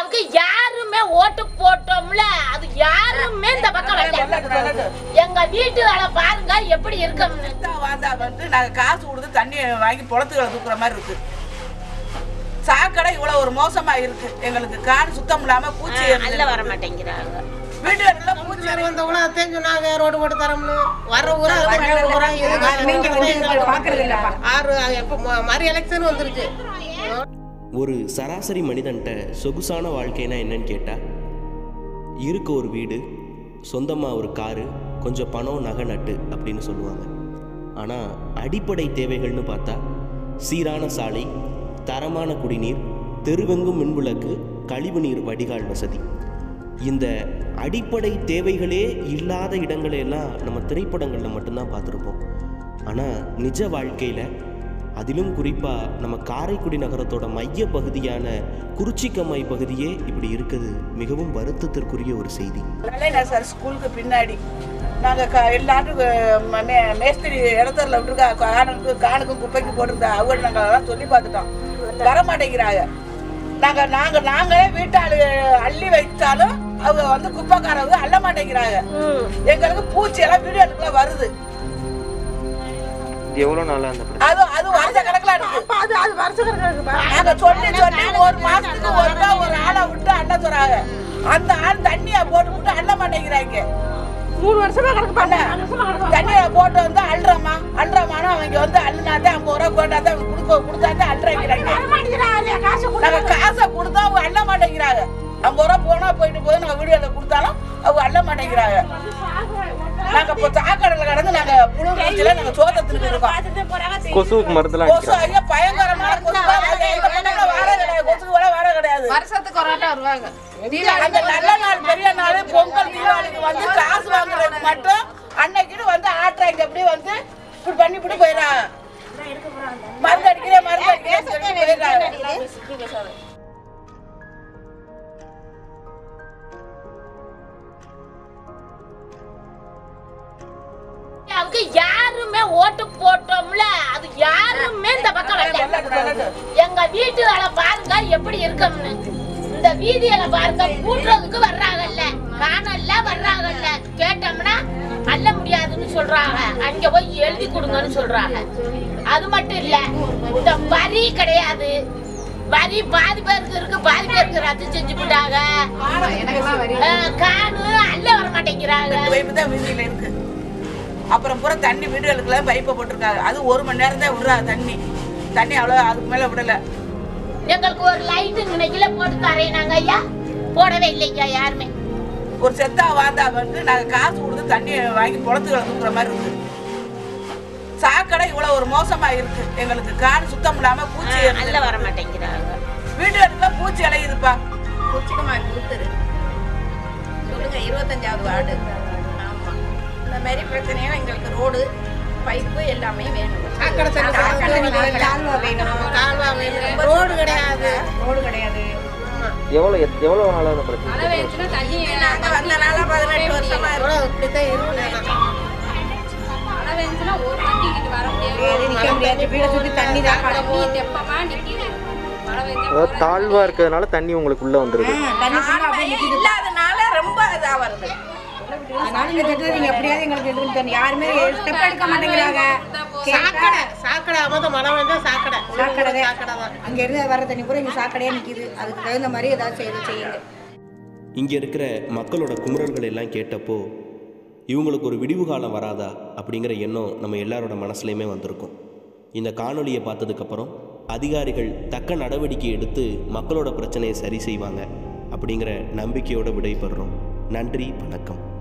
அவங்க யாருமே ஓட்டு போட்டோம்ல அது யாருமே இந்த பக்கம் வரல எங்க வீட்டு வேலை பாருங்க எப்படி இருக்கும்னு தான் வாந்தா வந்து நாங்க காசு கொடுத்து தண்ணி வாங்கி குளத்துக்களை தூக்குற மாதிரி இருக்கு சாக்கடை இவ்வளவு ஒரு மோசமா இருக்கு எங்களுக்கு காடு சுத்தம் இல்லாம பூச்சி அல்ல வர மாட்டேங்கிறாங்க வீட்டுல பூச்சி வந்தவங்களும் அதையும் சொன்னாங்க ரோடு போட்டு தரோம்னு வர ஊரா அதை பண்ண ஊரா இது ஆறு எப்போ மறு எலெக்ஷன் வந்துருச்சு ஒரு சராசரி மனிதன்ட்ட சொகுசான வாழ்க்கைனா என்னன்னு கேட்டால் இருக்க ஒரு வீடு சொந்தமாக ஒரு காரு கொஞ்சம் பணம் நகை நட்டு அப்படின்னு சொல்லுவாங்க ஆனால் அடிப்படை தேவைகள்னு பார்த்தா சீரான சாலை தரமான குடிநீர் தெருவெங்கும் மின்விளக்கு கழிவுநீர் வடிகால் வசதி இந்த அடிப்படை தேவைகளே இல்லாத இடங்களையெல்லாம் நம்ம திரைப்படங்களில் மட்டும்தான் பார்த்துருப்போம் ஆனால் நிஜ வாழ்க்கையில் அதிலும் குறிப்பாக நம்ம காரைக்குடி நகரத்தோட மைய பகுதியான குறிச்சிக்கம்மாய் பகுதியே இப்படி இருக்குது மிகவும் வருத்தத்திற்குரிய ஒரு செய்தி நல்ல சார் ஸ்கூலுக்கு பின்னாடி நாங்க க- எல்லாரும் ம- மே- மேஸ்திரி இடத்துல விட்டுருக்கா காணுக்கு காணுக்கும் குப்பைக்கு போட்டிருந்தா அவங்க நாங்க அதெல்லாம் சொல்லி பார்த்துட்டோம் வர மாட்டேங்கிறாங்க நாங்க நாங்க நாங்களே வீட்டாளு அள்ளி வைத்தாலும் அவங்க வந்து குப்பைக்காரவங்க அள்ள மாட்டேங்கிறாங்க எங்களுக்கு பூச்சி எல்லாம் வீடியோக்குள்ள வருது எவ்வளோ நாளாக அந்த அது அது வருஷ கணக்குல இருக்கு அது அது வருஷ கணக்கு நாங்க சொல்லி சொல்லி ஒரு மாசத்துக்கு ஒருக்கா ஒரு ஆளை விட்டு அள்ள சொல்றாங்க அந்த ஆள் தண்ணியை போட்டு விட்டு அள்ள மாட்டேங்கிறாங்க மூணு வருஷமா கணக்கு பண்ண தண்ணியை போட்டு வந்து அள்ளுறமா அள்ளுறமானு அவங்க வந்து அள்ளுனாதான் ஐம்பது ரூபா கொண்டாதான் கொடுக்க கொடுத்தாதான் அள்ளுறாங்கிறாங்க நாங்க காசை கொடுத்தா அவங்க அள்ள மாட்டேங்கிறாங்க ஐம்பது ரூபா போனா போயிட்டு போய் நாங்க வீடியோல கொடுத்தாலும் அவங்க அள்ள மாட்டேங்கிறாங்க நாங்க இப்போ சாக்கடையில கடந்து நாங்க புழு மூச்சில நாங்க சோதத்துக்கு இருக்கோம் கொசுவுக்கு மருந்துலாம் கொசு ஐயா பயங்கரமான கொசு எந்த பக்கம்ல வாழ கிடையாது கொசு கூட வாழ கிடையாது வருஷத்துக்கு ஒரு ஆட்டம் வருவாங்க அந்த நல்ல நாள் பெரிய நாள் பொங்கல் தீபாவளிக்கு வந்து காசு வாங்குறதுக்கு மட்டும் அன்னைக்குன்னு வந்து ஆட்டுறாங்க அப்படியே வந்து இப்படி பண்ணி இப்படி போயிடறாங்க மருந்து அடிக்கிறேன் மருந்து அடிக்கிறேன் சொல்லி போயிடுறாங்க அவங்க யாருமே ஓட்டு போட்டோம்ல அது யாருமே இந்த பக்கம் வரல எங்க வீட்டு வேலை பாருங்க எப்படி இருக்கும்னு இந்த வீதியில பாருங்க கூட்டுறதுக்கு வர்றாங்கல்ல காணல்ல வர்றாங்கல்ல கேட்டோம்னா அள்ள முடியாதுன்னு சொல்றாங்க அங்க போய் எழுதி கொடுங்கன்னு சொல்றாங்க அது மட்டும் இல்ல இந்த வரி கிடையாது வரி பாதி பேருக்கு இருக்கு பாதி பேருக்கு ரத்து செஞ்சு விட்டாங்க அஹ், காணு அள்ள வர மாட்டேங்கிறாங்க பைப்பு தான் வீதியில இருக்கு அப்புறம் பூரா தண்ணி வீடுகளுக்குள்ள பைப்பை போட்டிருக்காங்க அது ஒரு மணி நேரம் தான் விடுறா தண்ணி தண்ணி அவ்வளோ அதுக்கு மேல விடல எங்களுக்கு ஒரு லைட் நினைக்கல போட்டு தரேனாங்க ஐயா போடவே இல்லைங்க யாருமே ஒரு செத்தா வாந்தா வந்து நாங்க காசு கொடுத்து தண்ணி வாங்கி குளத்துக்களை தூக்குற மாதிரி இருக்கு சாக்கடை இவ்வளவு ஒரு மோசமா இருக்கு எங்களுக்கு காடு சுத்தம் இல்லாம பூச்சி அல்ல வர மாட்டேங்கிறாங்க வீடு எடுத்தா பூச்சி இலையுதுப்பா கொச்சிக்கமாய் கூத்துரு சொல்லுங்க இருபத்தஞ்சாவது வார்டு ஆமா இந்த மாதிரி பிரச்சனையும் எங்களுக்கு ரோடு பைப்பு எல்லாமே வேணும் சாக்கடை தண்ணி சாக்கடை வேணும். கால்வா வேணும் கால்வா வேணும் ரோடு கிடையாது ரோடு கிடையாது எவ்வளோ எவ்வளோ நாளாக பிரச்சனை நாங்க வந்தனால பதினெட்டு வருஷமா எவ்வளோ இப்படித்தான் இருக்கு நிக்க முடியாது வீடை சுத்தி தண்ணி தான் தாழ்வாக இருக்கிறதுனால தண்ணி உங்களுக்குள்ளே வந்துருது தண்ணி இல்லாதனால ரொம்ப இதா வருது அதனால இந்த திட்டத்தை நீங்க எப்படியாவது எங்களுக்கு எதுவும் தெரியும் யாருமே ஸ்டெப் எடுக்க மாட்டேங்கிறாங்க சாக்கடை சாக்கடை அமத மழை வந்தா சாக்கடை சாக்கடை தான். சாக்கடை தான் அங்க இருந்து வர தண்ணி கூட இங்க சாக்கடையா நிக்குது அதுக்கு தகுந்த மாதிரி ஏதாவது செய்து செய்யுங்க இங்கே இருக்கிற மக்களோட குமுறல்கள் எல்லாம் கேட்டப்போ இவங்களுக்கு ஒரு விடிவு காலம் வராதா அப்படிங்கிற எண்ணம் நம்ம எல்லாரோட மனசுலையுமே வந்திருக்கும் இந்த காணொளியை பார்த்ததுக்கப்புறம் அதிகாரிகள் தக்க நடவடிக்கை எடுத்து மக்களோட பிரச்சனையை சரி செய்வாங்க அப்படிங்கிற நம்பிக்கையோட விடைபெறுறோம் நன்றி வணக்கம்